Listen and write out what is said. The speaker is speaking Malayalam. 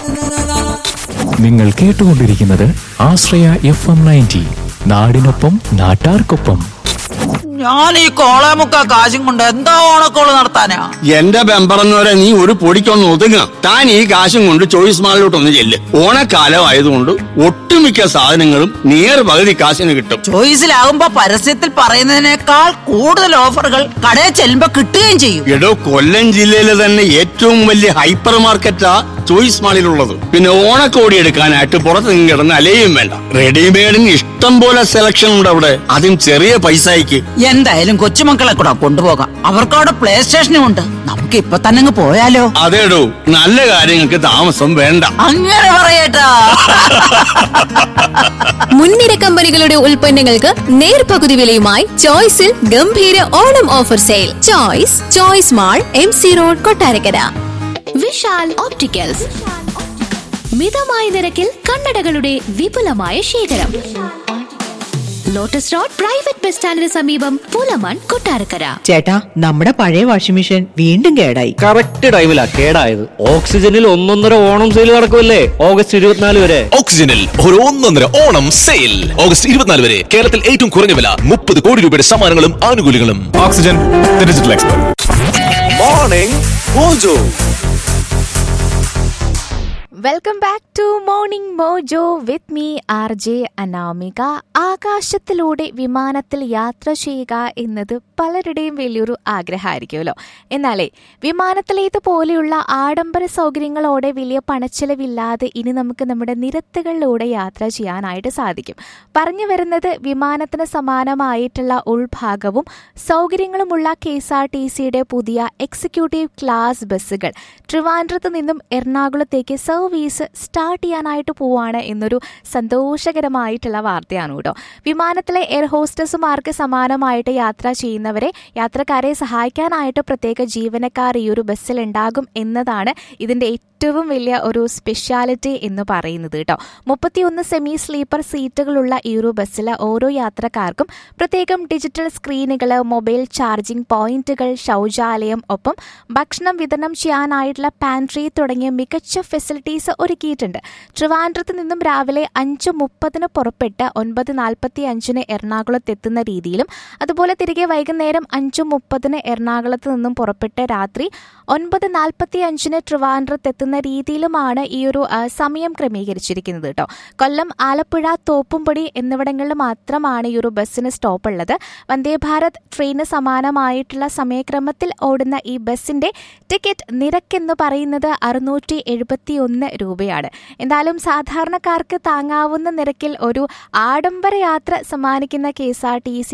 നിങ്ങൾ കേട്ടുകൊണ്ടിരിക്കുന്നത് ആശ്രയ എഫ് എം നയൻറ്റി നാടിനൊപ്പം നാട്ടാർക്കൊപ്പം ഞാൻ ഈ കോളേമുക്ക കാശും കൊണ്ട് എന്താ ഓണക്കോള് നടത്താനാ എന്റെ ബെമ്പറന്നവരെ നീ ഒരു പൊടിക്കൊന്ന് ഒതുങ്ങ താൻ ഈ കാശും കൊണ്ട് ചോയ്സ് മാളിലോട്ടൊന്ന് ചെല്ല് ഓണക്കാലം ആയതുകൊണ്ട് ഒട്ടുമിക്ക സാധനങ്ങളും നിയർ പകുതി കാശിന് കിട്ടും ചോയ്സിലാകുമ്പോ പരസ്യത്തിൽ പറയുന്നതിനേക്കാൾ കൂടുതൽ ഓഫറുകൾ കടയിൽ ചെല്ലുമ്പോ കിട്ടുകയും ചെയ്യും എടോ കൊല്ലം ജില്ലയിലെ തന്നെ ഏറ്റവും വലിയ ഹൈപ്പർ മാർക്കറ്റാ ചോയ്സ് മാളിലുള്ളത് പിന്നെ ഓണക്കോടി എടുക്കാനായിട്ട് പുറത്ത് നിന്ന് കിടന്ന് അലയും വേണ്ട റെഡിമെയ്ഡിന് ഇഷ്ടം പോലെ സെലക്ഷൻ ഉണ്ട് അവിടെ അതും ചെറിയ പൈസയ്ക്ക് എന്തായാലും കൊച്ചുമക്കളെ കൂടെ കൊണ്ടുപോകാം അവർക്ക് അവിടെ പ്ലേ സ്റ്റേഷനും ഉണ്ട് നമുക്ക് ഇപ്പൊ തന്നെ അങ്ങ് പോയാലോ അതേടോ നല്ല കാര്യങ്ങൾക്ക് താമസം വേണ്ട അങ്ങനെ പറയട്ടാ മുൻനിര കമ്പനികളുടെ ഉൽപ്പന്നങ്ങൾക്ക് നേർപകുതി വിലയുമായി ചോയ്സിൽ ഗംഭീര Onam offer sale choice choice mall M C road Kottarakkara Vishal opticals മിതമായ നിരക്കിൽ കണ്ണടകളുടെ വിപുലമായ ശേഖരം ലോട്ടസ് റോഡ് പ്രൈവറ്റ് ബസ് സ്റ്റാൻഡിന് സമീപം പുലമൺ കൊട്ടാരക്കര ചേട്ടാ നമ്മുടെ പഴയ വാഷിംഗ് മെഷീൻ വീണ്ടും കേടായി കറക്റ്റ് ടൈമിലാ കേടായത് ഓക്സിജനിൽ ഒന്നൊന്നര ഓണം സെയിൽ നടക്കുമല്ലേ ഓഗസ്റ്റ് ഇരുപത്തിനാല് വരെ ഓക്സിജനിൽ ഒരു ഒന്നൊന്നര ഓണം സെയിൽ ഓഗസ്റ്റ് ഇരുപത്തിനാല് വരെ കേരളത്തിൽ ഏറ്റവും കുറഞ്ഞ വില മുപ്പത് കോടി രൂപയുടെ സമ്മാനങ്ങളും ആനുകൂല്യങ്ങളും oxygen digital expert morning mojo welcome back to morning mojo with me R J Anamika ആകാശത്തിലൂടെ വിമാനത്തിൽ യാത്ര ചെയ്യുക എന്നത് പലരുടെയും വലിയൊരു ആഗ്രഹമായിരിക്കുമല്ലോ എന്നാലേ വിമാനത്തിലേതുപോലെയുള്ള ആഡംബര സൗകര്യങ്ങളോടെ വലിയ പണച്ചെലവില്ലാതെ ഇനി നമുക്ക് നമ്മുടെ നിരത്തുകളിലൂടെ യാത്ര ചെയ്യാനായിട്ട് സാധിക്കും പറഞ്ഞു വരുന്നത് വിമാനത്തിന് സമാനമായിട്ടുള്ള ഉൾഭാഗവും സൗകര്യങ്ങളുമുള്ള കെ എസ് ആർ ടി സിയുടെ പുതിയ എക്സിക്യൂട്ടീവ് ക്ലാസ് ബസ്സുകൾ ട്രിവാൻഡ്രത്ത് നിന്നും എറണാകുളത്തേക്ക് സർവീസ് സ്റ്റാർട്ട് ചെയ്യാനായിട്ട് പോവാണ് എന്നൊരു സന്തോഷകരമായിട്ടുള്ള വാർത്തയാണ് കേട്ടോ വിമാനത്തിലെ എയർ ഹോസ്റ്റസുമാർക്ക് സമാനമായിട്ട് യാത്ര ചെയ്യുന്നവരെ യാത്രക്കാരെ സഹായിക്കാനായിട്ട് പ്രത്യേക ജീവനക്കാർ ഈ ഒരു ബസ്സിൽ ഉണ്ടാകും എന്നതാണ് ഇതിന്റെ ഏറ്റവും വലിയ ഒരു സ്പെഷ്യാലിറ്റി എന്ന് പറയുന്നത് കേട്ടോ മുപ്പത്തിയൊന്ന് സെമി സ്ലീപ്പർ സീറ്റുകളുള്ള ഈ ഒരു ബസ്സിൽ ഓരോ യാത്രക്കാർക്കും പ്രത്യേകം ഡിജിറ്റൽ സ്ക്രീനുകൾ മൊബൈൽ ചാർജിംഗ് പോയിന്റുകൾ ശൗചാലയം ഒപ്പം ഭക്ഷണം വിതരണം ചെയ്യാനായിട്ടുള്ള പാൻട്രി തുടങ്ങിയ മികച്ച ഫെസിലിറ്റീസ് ഒരുക്കിയിട്ടുണ്ട് ട്രിവാൻഡ്രത്ത് നിന്നും രാവിലെ അഞ്ച് മുപ്പതിന് പുറപ്പെട്ട് ഒൻപത് നാൽപ്പത്തി അഞ്ചിന് എറണാകുളത്ത് എത്തുന്ന രീതിയിലും അതുപോലെ തിരികെ വൈകുന്നേരം അഞ്ച് മുപ്പതിന് എറണാകുളത്ത് നിന്നും പുറപ്പെട്ട് രാത്രി ഒൻപത് നാൽപ്പത്തി അഞ്ചിന് ട്രിവാൻഡ്രത്ത് എത്തുന്ന രീതിയിലുമാണ് ഈ ഒരു ആ, സമയം ക്രമീകരിച്ചിരിക്കുന്നത് കേട്ടോ കൊല്ലം ആലപ്പുഴ തോപ്പുംപടി എന്നിവിടങ്ങളിൽ മാത്രമാണ് ഈ ഒരു ബസ്സിന് സ്റ്റോപ്പ് ഉള്ളത് വന്ദേ ഭാരത് ട്രെയിന് സമാനമായിട്ടുള്ള സമയക്രമത്തിൽ ഓടുന്ന ഈ ബസ്സിന്റെ ടിക്കറ്റ് നിരക്കെന്ന് പറയുന്നത് അറുന്നൂറ്റി എഴുപത്തി ഒന്ന് രൂപയാണ് എന്തായാലും സാധാരണക്കാർക്ക് താങ്ങാവുന്ന നിരക്കിൽ ഒരു ആഡംബര യാത്ര സമ്മാനിക്കുന്ന കെ എസ് ആർ ടി